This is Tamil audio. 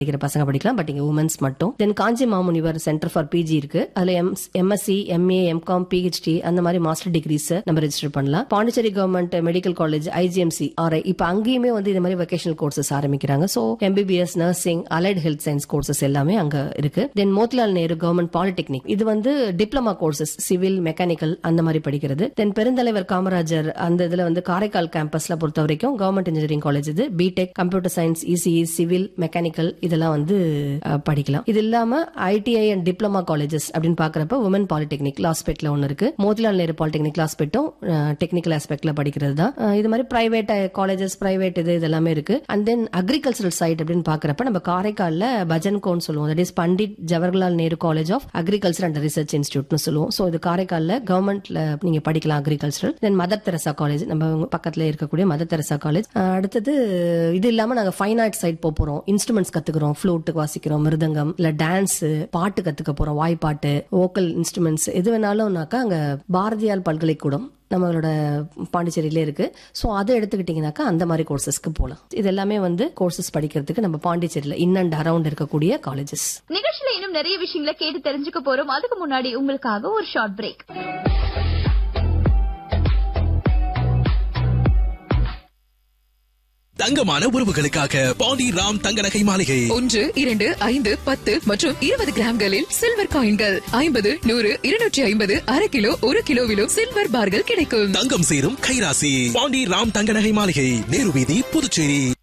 படிக்கிற பசங்க படிக்கலாம் பட் இங்க உமன்ஸ் மட்டும் then Kanchi Mamunivar centre for PG இருக்கு அதுல M MSc MA MCom PhD அந்த மாதிரி மாஸ்டர் டிகிரிஸ் நம்ம ரெஜிஸ்டர் பண்ணலாம் Pondicherry government medical college IGMC RI இப்ப அங்கேயுமே வந்து இந்த மாதிரி வொகேஷனல் கோர்சஸ் ஆரம்பிக்கிறாங்க so MBBS nursing allied health science courses எல்லாமே அங்க இருக்கு then Motilal Nehru government polytechnic இது வந்து டிப்ளமா கோர்சஸ் சிவில் மெக்கானிக்கல் அந்த மாதிரி படிக்கிறது தென் பெருந்தலைவர் காமராஜர் அந்த இதுல வந்து காரைக்கால் கேம்பஸ்ல பொறுத்த வரைக்கும் கவர்மெண்ட் இன்ஜினியரிங் காலேஜ் இது BTech computer science ECE civil mechanical இதெல்லாம் வந்து அஹ், படிக்கலாம் இது இல்லாம ஐடிஐ அண்ட் டிப்ளமா காலேஜஸ் அப்படின்னு பாக்குறப்ப உமன் பாலிடெக்னிக் லாஸ்பேட்ல ஒன்னு இருக்கு மோதிலால் நேரு பாலிடெக்னிக் லாஸ்பேட்டும் டெக்னிக்கல் ஆஸ்பெக்ட்ல படிக்கிறது தான் அஹ், இது மாதிரி பிரைவேட் காலேஜஸ் பிரைவேட் இது இதெல்லாமே இருக்கு அண்ட் தென் அக்ரிகல்ச்சரல் சைட் அப்படின்னு பாக்குறப்ப நம்ம காரைக்கால்ல பஜன்கோன்னு சொல்லுவோம் that is Pandit Jawaharlal Nehru college of agriculture and research இன்ஸ்டியூட்னு சொல்லுவோம் சோ இது காரைக்கால்ல கவர்மெண்ட்ல நீங்க படிக்கலாம் agricultural then Mother Teresa college நம்ம பக்கத்துல இருக்கக்கூடிய மதர் தெரசா காலேஜ் அடுத்தது இது இல்லாம நாங்க ஃபைன் ஆர்ட் சைட் போக போறோம் இன்ஸ்ட்ருமெண்ட்ஸ் கத்துக்கிறோம் ஃப்ளூட் வாசிக்கிறோம் மிருதங்கம் இல்ல டான்ஸ் பாட்டு கத்துக்க போறோம் வாய்ப்பாட்டு வோக்கல் இன்ஸ்ட்ருமெண்ட்ஸ் எது வேணாலும்னாக்கா அங்க பாரதியார் பல்கலைக்கூடம் நம்மளோட பாண்டிச்சேரியில இருக்கு சோ அதை எடுத்துக்கிட்டீங்கன்னாக்கா அந்த மாதிரி கோர்சஸ்க்கு போகலாம் இது எல்லாமே வந்து கோர்சஸ் படிக்கிறதுக்கு நம்ம பாண்டிச்சேரியில இன் அண்ட் அரௌண்ட் இருக்கக்கூடிய காலேஜஸ் நிகழ்ச்சியில இன்னும் நிறைய விஷயங்களை கேட்டு தெரிஞ்சுக்க போறோம் அதுக்கு முன்னாடி உங்களுக்காக ஒரு ஷார்ட் பிரேக் தங்கமான உறவுகளுக்காக பாண்டி ராம் தங்க நகை மாளிகை ஒன்று இரண்டு ஐந்து பத்து மற்றும் இருபது கிராம்களில் சில்வர் காயின்கள் ஐம்பது நூறு இருநூற்றி ஐம்பது அரை கிலோ ஒரு கிலோவிலும் சில்வர் பார்கள் கிடைக்கும் தங்கம் சேரும் கைராசி பாண்டி ராம் தங்க நகை மாளிகை நேரு வீதி புதுச்சேரி